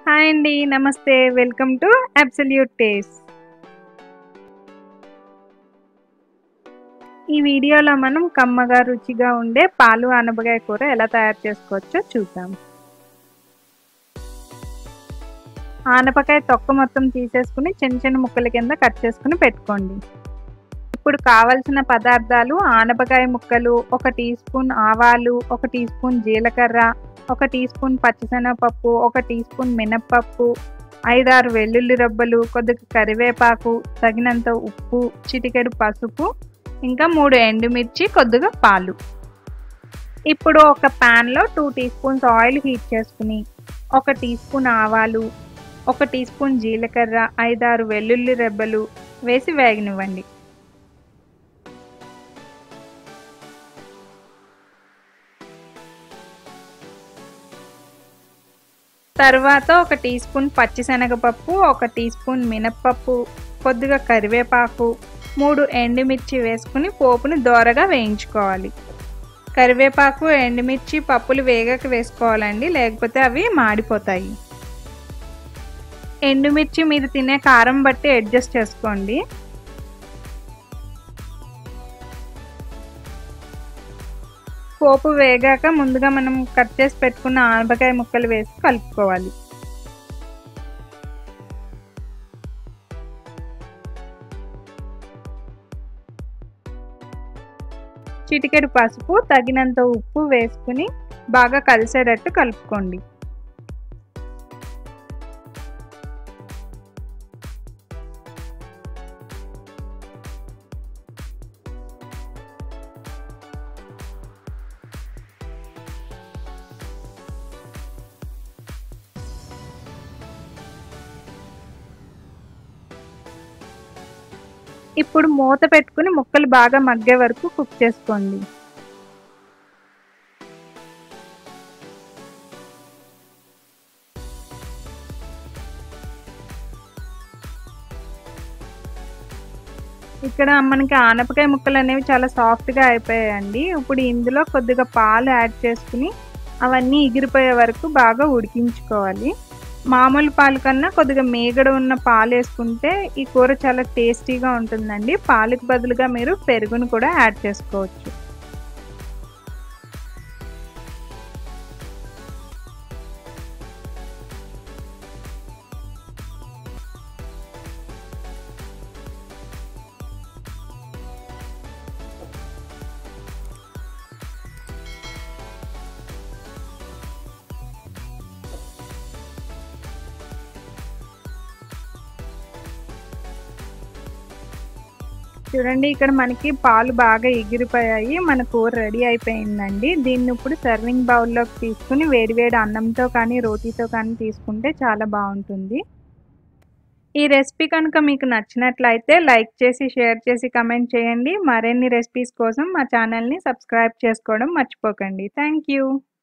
hi అండి నమస్తే welcome to absolute taste ఈ వీడియోలో మనం కమ్మగా రుచిగా ఉండే పాలు అనపకాయ కూర ఎలా తయారు చేసుకోవచ్చో చూద్దాం ఆనపకాయ తొక్క మొత్తం తీసేసుకుని చిన్న చిన్న ముక్కల కింద కట్ చేసుకుని పెట్టుకోండి ఇప్పుడు కావలసిన పదార్థాలు ఆనపకాయ ముక్కలు ఒక టీ స్పూన్ ఆవాలు ఒక టీ స్పూన్ జీలకర్ర ఒక టీ స్పూన్ పచ్చిశనగపప్పు ఒక టీ స్పూన్ మినప్పప్పు ఐదారు వెల్లుల్లి రబ్బలు కొద్దిగా కరివేపాకు తగినంత ఉప్పు చిటికెడు పసుపు ఇంకా మూడు ఎండుమిర్చి కొద్దిగా పాలు ఇప్పుడు ఒక ప్యాన్లో two tea spoons oil heat చేసుకుని ఒక టీ స్పూన్ ఆవాలు ఒక టీ స్పూన్ జీలకర్ర ఐదారు వెల్లుల్లి రెబ్బలు వేసి వేగనివ్వండి తర్వాత ఒక టీ స్పూన్ పచ్చిశనగపప్పు ఒక టీ స్పూన్ మినప్పప్పు కొద్దిగా కరివేపాకు మూడు ఎండుమిర్చి వేసుకుని పోపుని దోరగా వేయించుకోవాలి కరివేపాకు ఎండుమిర్చి పప్పులు వేగక వేసుకోవాలండి లేకపోతే అవి మాడిపోతాయి ఎండుమిర్చి మీరు తినే కారం బట్టి అడ్జస్ట్ చేసుకోండి పోపు వేగాక ముందుగా మనం కట్ చేసి పెట్టుకున్న ఆనపకాయ ముక్కలు వేసి కలుపుకోవాలి చిటికెడు పసుపు తగినంత ఉప్పు వేసుకుని బాగా కలిసేటట్టు కలుపుకోండి ఇప్పుడు మూత పెట్టుకుని ముక్కలు బాగా మగ్గే వరకు కుక్ చేసుకోండి ఇక్కడ మనకి ఆనపకాయ ముక్కలు అనేవి చాలా సాఫ్ట్గా అయిపోయాయండి ఇప్పుడు ఇందులో కొద్దిగా పాలు యాడ్ చేసుకుని అవన్నీ ఎగిరిపోయే వరకు బాగా ఉడికించుకోవాలి మామూలు పాలు కన్నా కొద్దిగా మేగడ ఉన్న పాలు వేసుకుంటే ఈ కూర చాలా టేస్టీగా ఉంటుందండి పాలకు బదులుగా మీరు పెరుగును కూడా యాడ్ చేసుకోవచ్చు చూడండి ఇక్కడ మనకి పాలు బాగా ఎగిరిపోయాయి మన కూర రెడీ అయిపోయిందండి దీన్ని ఇప్పుడు సర్వింగ్ బౌల్లోకి తీసుకుని వేడివేడి అన్నంతో కానీ రోటీతో కానీ తీసుకుంటే చాలా బాగుంటుంది ఈ రెసిపీ కనుక మీకు నచ్చినట్లయితే లైక్ చేసి షేర్ చేసి కమెంట్ చేయండి మరిన్ని రెసిపీస్ కోసం మా ఛానల్ని సబ్స్క్రైబ్ చేసుకోవడం మర్చిపోకండి థ్యాంక్ యూ